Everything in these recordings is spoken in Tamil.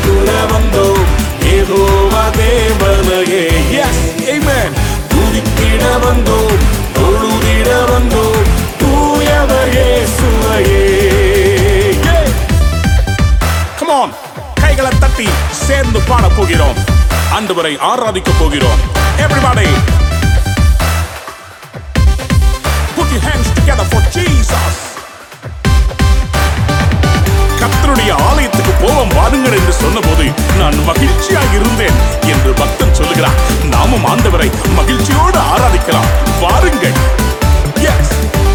அன்புக்குற வந்தோம் ஏகோவா தேவனையே எஸ் ஆமென் துதித்திட வந்தோம் தொழுதிட வந்தோம் தூயவர் இயேசுவையே Yeah. Come on கைகளை தட்டி சேர்ந்து பாட போகிறோம் ஆண்டவரை ஆராதிக்க போகிறோம் everybody put your hands together for Jesus கர்த்தருடைய ஆலயத்துக்கு போவோம் வாருங்கள் என்று சொன்னபோது நான் மகிழ்ச்சியாக இருந்தேன் என்று பக்தன் சொல்லுகிறார் நாமும் ஆண்டவரை மகிழ்ச்சியோடு ஆராதிக்கலாம் வாருங்கள் எஸ்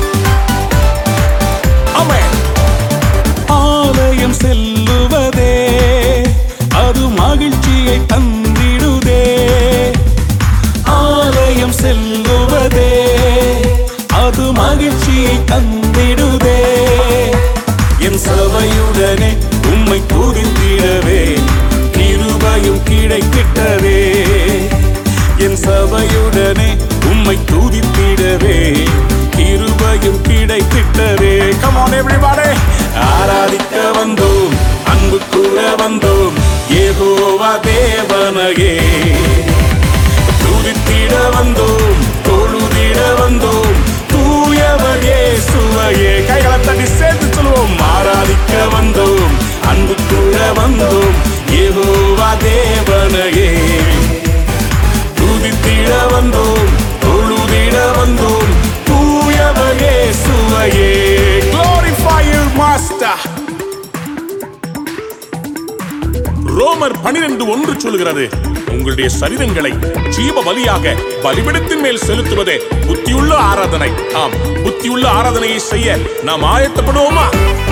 ஆமென் ஆலயம் செல்லுவதே அது மகிழ்ச்சியை தந்திடுதே ஆலயம் செல்லுவதே அது மகிழ்ச்சியை தந்திடுதே என் சபையுடனே உம்மை துதித்திடவே கிருபையும் கிடைத்திட்டதே என் சபையுடனே உம்மை துதித்திடவே கிருபையும் கிடைத்திட்டதே Come on everybody ஆராதிக்க வந்தோம் அன்பு கூற வந்தோம் ஏகோவா தேவனையே துதித்திட வந்தோம் தொழுதிட வந்தோம் தூயவர் இயேசுவையே கைகளை தட்டி சேர்த்து சொல்லுவோம் ஆராதிக்க வந்தோம் அன்பு கூற வந்தோம் ஏகோவா தேவனையே துதித்திட வந்தோம் தொழுதிட வந்தோம் தூயவர் இயேசுவையே glorify you master ரோமர் பனிரெண்டு ஒன்று சொல்கிறது உங்களுடைய சரீரங்களை ஜீவ பலியாக பலிபிடத்தின் மேல் செலுத்துவதே புத்தியுள்ள ஆராதனை ஆம் புத்தியுள்ள ஆராதனையை செய்ய நாம் ஆயத்தப்படுவோமா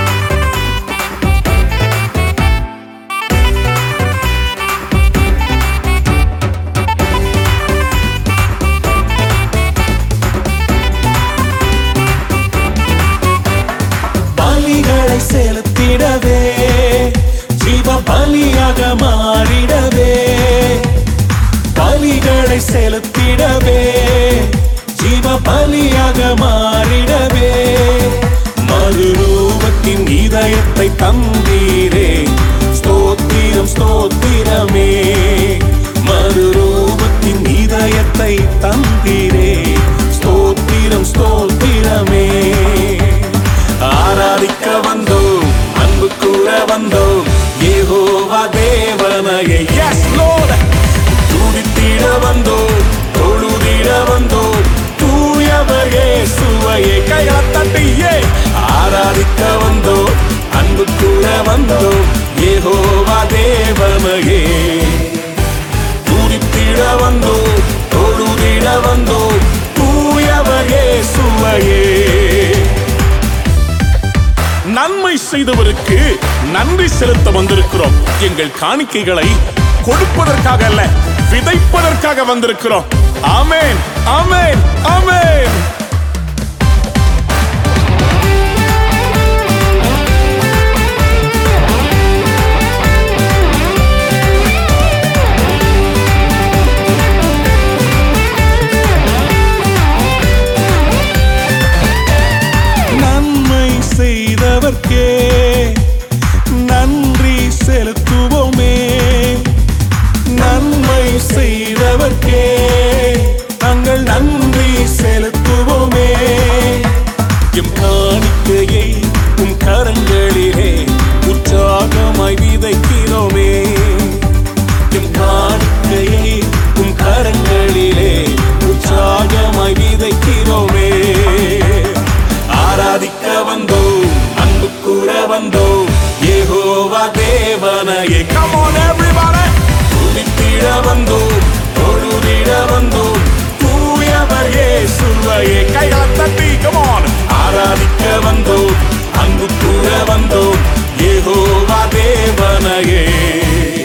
பலிகளை செலுத்திடவே ஜீவ பலியாக மாறிடவே பலிகளை செலுத்திடவே ஜீவ பலியாக மாறிடவே மறுரூபத்தின் இதயத்தை தந்தீரே ஸ்தோத்திரம் ஸ்தோத்திரமே மறுரூபத்தின் இதயத்தை தந்தீரே ஸ்தோத்திரம் ஸ்தோத்திரமே ஆராதிக்க வந்தோம் அன்பு கூற வந்தோம் ஏகோவா தேவனையே எஸ் லோட துதித்திட வந்தோம் தொழுதிட வந்தோம் தூயவர் இயேசுவையே கைகளை தட்டியே ஆராதிக்க வந்தோம் அன்பு கூற வந்தோம் ஏகோவா தேவனையே துதித்திட வந்தோம் தொழுதிட வந்தோம் தூயவர் இயேசுவையே நன்மை செய்தவருக்கு நன்றி செலுத்த வந்திருக்கிறோம் எங்கள் காணிக்கைகளை கொடுப்பதற்காக அல்ல விதைப்பதற்காக வந்திருக்கிறோம் ஆமென் ஆமென் ஆமென் நன்மை செய்தவர்க்கே நன்றி செலுத்துவோமே நன்மை செய்தவர்க்கே நாங்கள் நன்றி செலுத்துவோமே எம் காணிக்கையை உம் கரங்களிலே உற்சாகமாய் விதைக்கிறோமே எம் காணிக்கையை உம் கரங்களிலே உற்சாகமாய் விதைக்கிறோமே ஆராதிக்க வந்தோம் அன்பு கூற வந்தோம் ஏகோவா தேவனையே Come on everybody துதித்திட வந்தோம் தொழுதிட வந்தோம் தூயவர் இயேசுவையே கைகளை தட்டி come on ஆராதிக்க வந்தோம் அன்பு கூற வந்தோம் ஏகோவா தேவனையே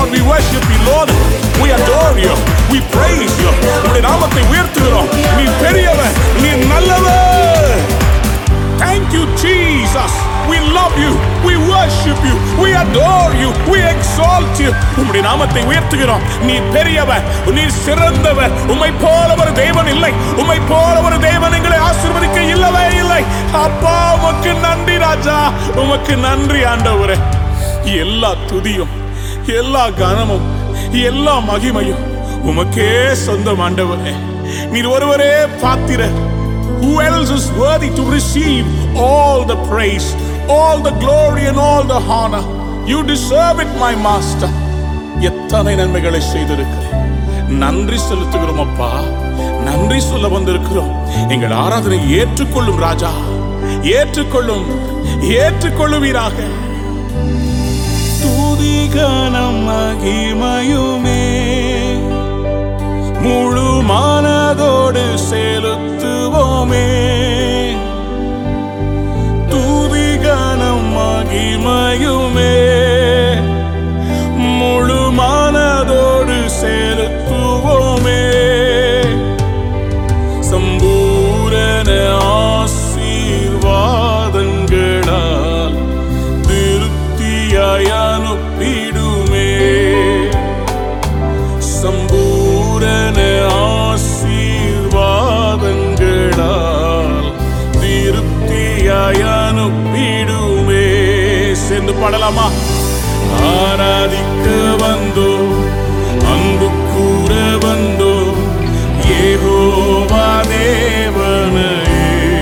Lord, we worship you, Lord. We adore you. We praise you. உம்முடைய நாமத்தை உயர்த்துகிறோம் நீ பெரியவர் நீ நல்லவர் Thank you, Jesus. We love you. We worship you. We adore you. We exalt you. உம்முடைய நாமத்தை உயர்த்துகிறோம் நீ பெரியவர் நீ சிறந்தவர் உம்மை போல ஒரு தேவன் இல்லை உம்மை போல ஒரு தேவன் எங்களை ஆசீர்வதிக்க இல்லவே இல்லை அப்பா உமக்கு நன்றி ராஜா உமக்கு நன்றி ஆண்டவரே எல்லா துதியும் எல்லா கனமும் எல்லா மகிமையும் உமக்கே சொந்தம் ஆண்டவரே நீர் ஒருவரே பாத்திரர் Who else is worthy to receive all the praise, all the glory, and all the honor? You deserve it, my master. எத்தனை நன்மைகளை செய்திருக்கிறேன் நன்றி செலுத்துகிறோம் அப்பா நன்றி சொல்ல வந்திருக்கிறோம் எங்கள் ஆராதனை ஏற்றுக்கொள்ளும் ராஜா ஏற்றுக்கொள்ளும் ஏற்றுக்கொள்ளுவீராக துதிகனம் மகிமையுமே முழு மனதோடு செலுத்துவோமே துதிகனம் மகிமையுமே முழு மனதோடு செலுத்துவோமே சம்பூரண ஆசீர்வாதங்களால் திருப்தியாய் அனுப்பிடுமே சம்பூரண ஆசீர்வாதங்களால் திருப்தியாய் அனுப்பிடுமே சேர்ந்து பாடலாமா ஆராதிக்க வந்தோ அன்பு கூற வந்தோ ஏகோவா தேவனையே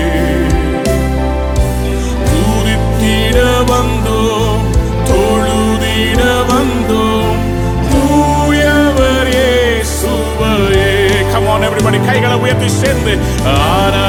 துதித்திட வந்தோம் தொழுதிட வந்தோம் தூயவர் இயேசுவையே come on everybody கைகளை உயர்த்தி சேர்ந்து ஆரா